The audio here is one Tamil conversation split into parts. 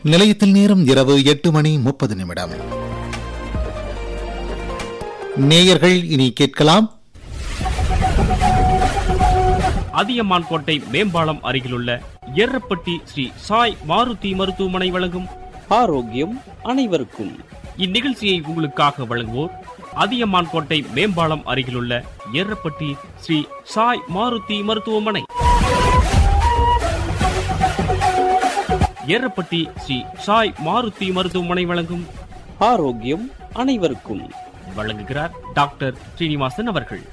நிலையத்தில் நேரம் இரவு எட்டு மணி முப்பது நிமிடம் நேயர்கள் இனி கேட்கலாம் அதியமான் கோட்டை மேம்பாலம் அருகிலுள்ள எர்ரப்பட்டி ஸ்ரீ சாய் மாருதி மருத்துவமனை வழங்கும் ஆரோக்கியம் அனைவருக்கும் இந்நிகழ்ச்சியை உங்களுக்காக வழங்குவோர் அதியமான் கோட்டை மேம்பாலம் அருகிலுள்ள எர்ரப்பட்டி ஸ்ரீ சாய் மாருதி மருத்துவமனை எர்ரப்பட்டி ஸ்ரீ சாய் மாருதி மருத்துவமனை வழங்கும் ஆரோக்கியம் அனைவருக்கும் வழங்குகிறார் டாக்டர் ஸ்ரீனிவாசன் அவர்கள்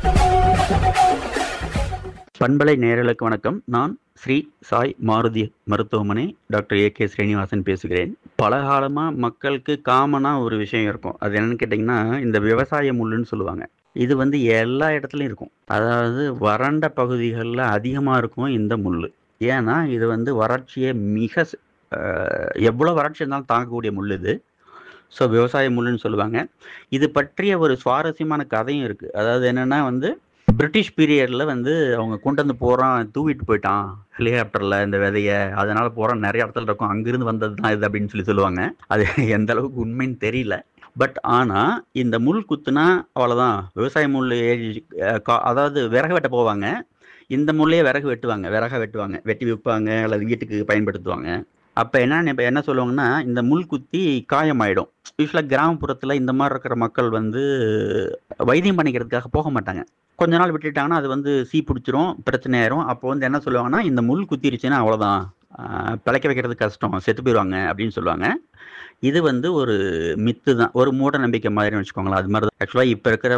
பண்பலை நேயர்களுக்கு வணக்கம் நான் ஸ்ரீ சாய் மாருதி மருத்துவமனை டாக்டர் ஏ கே ஸ்ரீனிவாசன் பேசுகிறேன் பல காலமாக மக்களுக்கு காமனாக ஒரு விஷயம் இருக்கும் அது என்னன்னு கேட்டிங்கன்னா இந்த விவசாய முள்ளுன்னு சொல்லுவாங்க இது வந்து எல்லா இடத்துலையும் இருக்கும் அதாவது வறண்ட பகுதிகளில் அதிகமாக இருக்கும் இந்த முள் ஏன்னா இது வந்து வறட்சியை மிக ஸ்- அஹ், எவ்வளோ வறட்சி இருந்தாலும் தாங்கக்கூடிய முள் இது ஸோ விவசாய முள்ளுன்னு சொல்லுவாங்க இது பற்றிய ஒரு சுவாரஸ்யமான கதையும் இருக்குது அதாவது என்னென்னா வந்து பிரிட்டிஷ் பீரியடில் வந்து அவங்க கொண்டு வந்து போகிறான் தூவிட்டு போயிட்டான் ஹெலிகாப்டரில் இந்த விதைய அதனால போகிறான் நிறைய இடத்துல இருக்கும் அங்கிருந்து வந்தது தான் இது அப்படின்னு சொல்லி சொல்லுவாங்க அது எந்த அளவுக்கு உண்மைன்னு தெரியல பட் ஆனால் இந்த முள் குத்துனா அவ்வளோதான் விவசாய முள் ஏறி அஹ், கா- அதாவது விறகு வெட்ட போவாங்க இந்த முள்ளையே விறகு வெட்டுவாங்க விறக வெட்டுவாங்க வெட்டி விற்பாங்க அல்லது வீட்டுக்கு பயன்படுத்துவாங்க அப்போ என்ன இப்போ என்ன சொல்லுவாங்கன்னா இந்த முள் குத்தி காயமாயிடும் யூஸ்வலாக கிராமப்புறத்தில் இந்த மாதிரி இருக்கிற மக்கள் வந்து வைத்தியம் பண்ணிக்கிறதுக்காக போக மாட்டாங்க கொஞ்ச நாள் விட்டுட்டாங்கன்னா அது வந்து சீ பிடிச்சிரும் பிரச்சனை ஆயிரும் அப்போ வந்து என்ன சொல்லுவாங்கன்னா இந்த முள் குத்திருச்சுன்னா அவ்வளோதான் ஆஹ் பிழைக்க வைக்கிறது கஷ்டம் செத்து போயிடுவாங்க அப்படின்னு சொல்லுவாங்க இது வந்து ஒரு மித்து தான் ஒரு மூட நம்பிக்கை மாதிரின்னு வச்சுக்கோங்களேன் அது மாதிரி ஆக்சுவலாக இப்போ இருக்கிற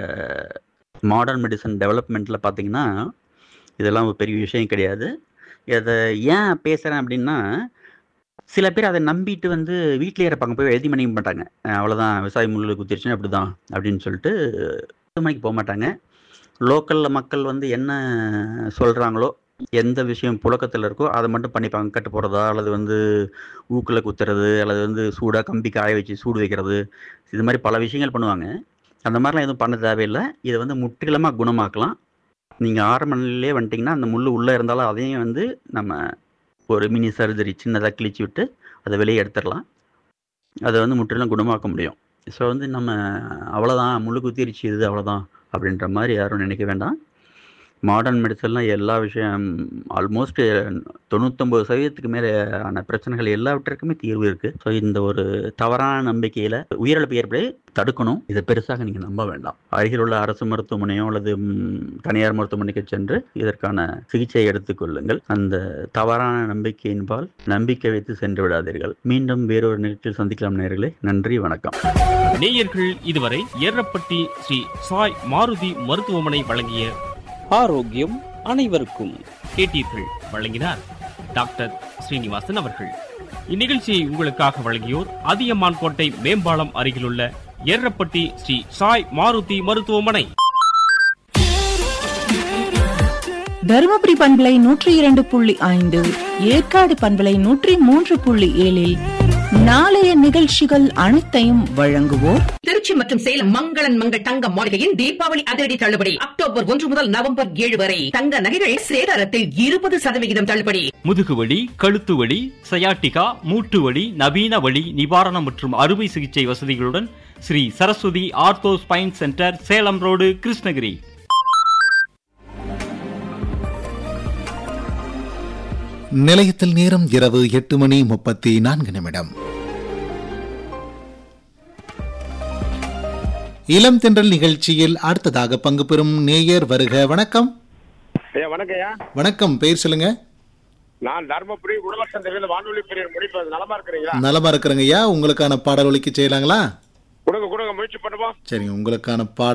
மாடர்ன் மெடிசன் டெவலப்மெண்ட்டில் பார்த்தீங்கன்னா இதெல்லாம் ஒரு பெரிய விஷயம் கிடையாது இதை ஏன் பேசுகிறேன் அப்படின்னா சில பேர் அதை நம்பிட்டு வந்து வீட்டிலேயே இருப்பாங்க போய் எழுதி மணிக்க மாட்டாங்க அஹ் அவ்வளவுதான் விவசாய முள்ளு குத்திருச்சுன்னா அப்படிதான் அப்படின்னு சொல்லிட்டு மணிக்கு போக மாட்டாங்க லோக்கலில் மக்கள் வந்து என்ன சொல்கிறாங்களோ எந்த விஷயம் புழக்கத்தில் இருக்கோ அதை மட்டும் பண்ணிப்பாங்க கட்டு போடுறதா அல்லது வந்து ஊக்கில் குத்துறது அல்லது வந்து சூடாக கம்பி காய வச்சு சூடு வைக்கிறது இது மாதிரி பல விஷயங்கள் பண்ணுவாங்க அந்த மாதிரிலாம் எதுவும் பண்ண தேவையில்லை இதை வந்து முற்றிலுமாக குணமாக்கலாம் நீங்கள் ஆரம்ப நிலையிலே வந்துட்டிங்கன்னா அந்த முள் உள்ளே இருந்தாலும் அதையும் வந்து நம்ம ஒரு மினி சர்ஜரி சின்னதாக கிழிச்சு விட்டு அதை வெளியே எடுத்துடலாம் அதை வந்து முற்றிலும் குணமாக்க முடியும் ஸோ வந்து நம்ம அவ்வளோதான் முள்ளு குத்திருச்சு இது அவ்வளோதான் அப்படின்ற மாதிரி யாரும் நினைக்க வேண்டாம் மாடர்ன் மெடிசன்லாம் எல்லா விஷயம் ஆல்மோஸ்ட் தொண்ணூத்தொம்பது சதவீதத்துக்கு மேலே ஆன பிரச்சனைகள் எல்லாவற்றிற்குமே தீர்வு இருக்குது ஸோ இந்த ஒரு தவறான நம்பிக்கையில் உயிரிழப்பு ஏற்பட தடுக்கணும் இதை பெருசாக நீங்கள் நம்ப வேண்டாம் அருகில் உள்ள அரசு மருத்துவமனையோ அல்லது ம், தனியார் மருத்துவமனைக்கு சென்று இதற்கான சிகிச்சை எடுத்துக்கொள்ளுங்கள் அந்த தவறான நம்பிக்கையின்பால் நம்பிக்கை வைத்து சென்று விடாதீர்கள் மீண்டும் வேறொரு நிகழ்ச்சியில் சந்திக்கலாம் நேர்களே நன்றி வணக்கம் நேயர்கள் இதுவரை எர்ரப்பட்டி ஸ்ரீ சாய் மாருதி மருத்துவமனை வழங்கிய ஆரோக்கியம் அனைவருக்கும் கேட்டீர்கள் வழங்கினார் டாக்டர் ஸ்ரீனிவாசன் அவர்கள் இந்நிகழ்ச்சியை உங்களுக்காக வழங்கியோர் அதியமான் கோட்டை மேம்பாலம் அருகிலுள்ள எர்ரப்பட்டி ஸ்ரீ சாய் மாருதி மருத்துவமனை தருமபுரி பண்பலை நூற்றி இரண்டு புள்ளி ஐந்து ஏற்காடு பண்பலை நூற்றி மூன்று புள்ளி ஏழில் நாளைய நிகழ்ச்சிகள் அனைத்தையும் வழங்குவோர் திருச்சி மற்றும் சேலம் மங்களன் மங்கள் தங்க மாளிகையின் தீபாவளி அதிரடி தள்ளுபடி அக்டோபர் ஒன்று முதல் நவம்பர் ஏழு வரை தங்க நகைகள் சேதாரத்தில் இருபது சதவிகிதம் தள்ளுபடி முதுகுவலி கழுத்து வலி சயாட்டிகா மூட்டு வலி நவீன வலி நிவாரணம் மற்றும் அறுவை சிகிச்சை வசதிகளுடன் Sri Saraswathi ortho spine centre Salem road Krishnagiri நிலையத்தில் நேரம் இரவு எட்டு மணி முப்பத்தி நான்கு நிமிடம் இளம் தென்றல் நிகழ்ச்சியில் அடுத்ததாக பங்கு பெறும் நேயர் வருக வணக்கம் ஐயா வணக்கம் ஐயா வணக்கம் பெயர் சொல்லுங்க நான் தர்மபுரி உழவர்சந்தையில் வானொலி பிரியர் முடிப்பது நலமா இருக்கிறீங்களா நலமா இருக்கிறேங்க ஐயா உங்களுக்கான பாடல் ஒலிக்க செய்யலாங்களா கொடுங்க கொடுங்க முயற்சி பண்ணுவோம் சரிங்க உங்களுக்கான பாடல்